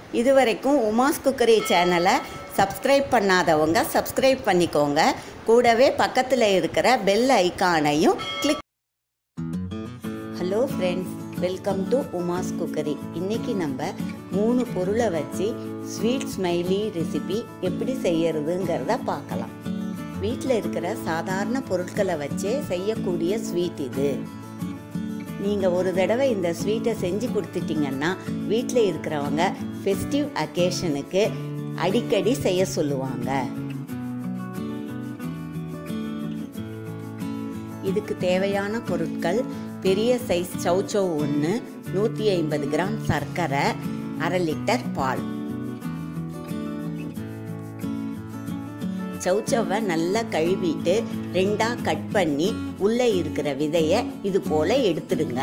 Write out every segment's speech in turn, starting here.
இதுவரைக்கும் உமாஸ் குக்கரி சேனலை சப்ஸ்கிரைப் பண்ணாதவங்க சப்ஸ்கிரைப் பண்ணிக்கோங்க கூடவே பக்கத்தில் இருக்கிற பெல் ஐகானையும் click hello friends welcome to Uma's cookery இன்னைக்கு நம்ம மூணு பொருளை வச்சு ஸ்வீட் ஸ்மைலி ரெசிபி எப்படி செய்யறதுங்கிறத பார்க்கலாம் வீட்டில் இருக்கிற சாதாரண பொருட்களை வச்சே செய்யக்கூடிய ஸ்வீட் இது நீங்கள் ஒரு தடவை இந்த ஸ்வீட்டை செஞ்சு கொடுத்துட்டீங்கன்னா வீட்டில் இருக்கிறவங்க ஃபெஸ்டிவ் அக்கேஷனுக்கு அடிக்கடி செய்ய சொல்லுவாங்க இதுக்கு தேவையான பொருட்கள் பெரிய சைஸ் சௌச்சௌ ஒன்று நூற்றி ஐம்பது கிராம் சர்க்கரை அரை லிட்டர் பால் சௌச்சவை நல்லா கழுவிட்டு ரெண்டா கட் பண்ணி உள்ள இருக்கிற விதைய இது போல எடுத்துடுங்க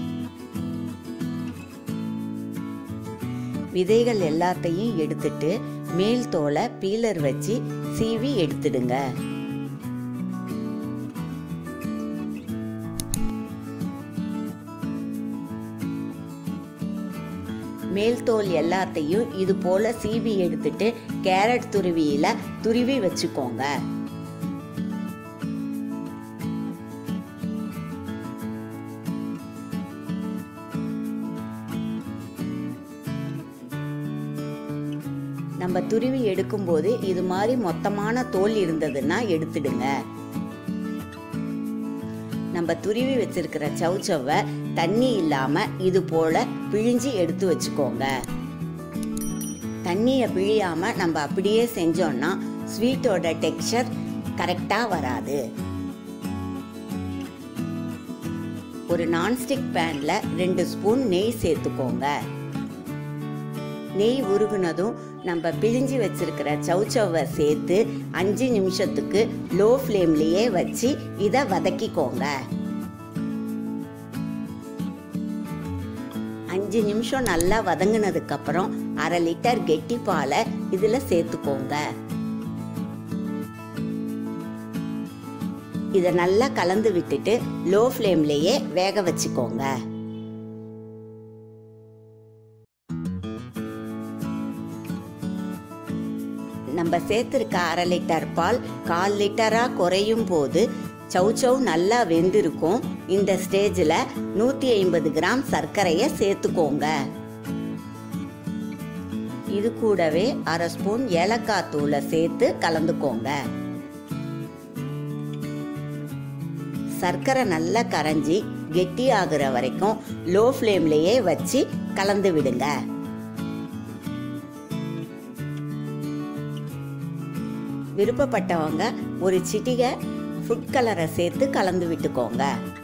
விதைகள் எல்லாத்தையும் எடுத்துட்டு மேல் தோலை பீலர் வச்சு சீவி எடுத்துடுங்க மேல் தோல் எல்லாத்தையும் இது போல சீவி எடுத்துட்டு கேரட் துருவியில துருவி வச்சுக்கோங்க நம்ம துருவி எடுக்கும்போது இது மாதிரி மொத்தமான தோல் இருந்ததுன்னா எடுத்துடுங்க நம்ம துருவி வச்சிருக்கிற சவுச்சவை தண்ணி இல்லாம இது போல பிழிஞ்சு எடுத்து வச்சுக்கோங்க தண்ணியை பிழியாம நம்ம அப்படியே செஞ்சோம்னா ஸ்வீட்டோட டெக்ஸ்சர் கரெக்டா வராது ஒரு நான்ஸ்டிக் பேன்ல ரெண்டு ஸ்பூன் நெய் சேர்த்துக்கோங்க நெய் உருகுனதும் நம்ம பிழிஞ்சு வச்சிருக்கிற சவுச்சவை சேர்த்து அஞ்சு நிமிஷத்துக்கு லோ ஃப்ளேம்லேயே வச்சு இதை வதக்கிக்கோங்க அஞ்சு நிமிஷம் நல்லா வதங்கினதுக்கு அப்புறம் அரை லிட்டர் கெட்டி பாலை இதில் சேர்த்துக்கோங்க இதை நல்லா கலந்து விட்டுட்டு லோ ஃப்ளேம்லேயே வேக வச்சுக்கோங்க நம்ம சேர்த்துருக்க அரை லிட்டர் பால் கால் லிட்டராக குறையும் போது சௌச்சௌ நல்லா வெந்திருக்கும் இந்த ஸ்டேஜில் நூற்றி ஐம்பது கிராம் சர்க்கரையை சேர்த்துக்கோங்க இது கூடவே அரை ஸ்பூன் ஏலக்காய் தூளை சேர்த்து கலந்துக்கோங்க சர்க்கரை நல்லா கரைஞ்சி கெட்டி ஆகுற வரைக்கும் லோ ஃப்ளேம்லேயே வச்சு கலந்து விடுங்க விருப்பப்பட்டவங்க ஒரு சிட்டிகை ஃபுட் கலரை சேர்த்து கலந்து விட்டுக்கோங்க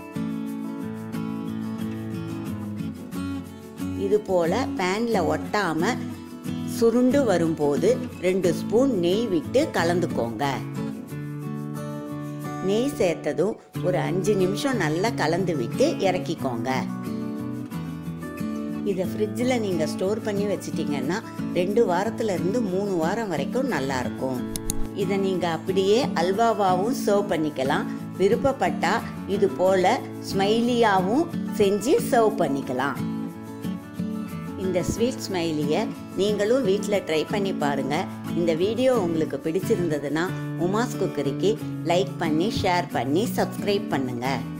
இது போல பேன்ல ஒட்டாம சுருண்டு வரும்போது ரெண்டு ஸ்பூன் நெய் விட்டு கலந்துக்கோங்க நெய் சேர்த்ததும் ஒரு அஞ்சு நிமிஷம் நல்லா கலந்து விட்டு இறக்கிக்கோங்க இதை ஃப்ரிட்ஜில் நீங்கள் ஸ்டோர் பண்ணி வச்சிட்டிங்கன்னா ரெண்டு வாரத்துல இருந்து மூணு வாரம் வரைக்கும் நல்லா இருக்கும் இதை நீங்கள் அப்படியே அல்வாவாகவும் சர்வ் பண்ணிக்கலாம் விருப்பப்பட்டா இது போல ஸ்மைலியாகவும் செஞ்சு சர்வ் பண்ணிக்கலாம் இந்த ஸ்வீட் ஸ்மைலியை நீங்களும் வீட்டில் ட்ரை பண்ணி பாருங்கள் இந்த வீடியோ உங்களுக்கு பிடிச்சிருந்ததுன்னா உமாஸ் குக்கரிக்கு லைக் பண்ணி ஷேர் பண்ணி சப்ஸ்கிரைப் பண்ணுங்கள்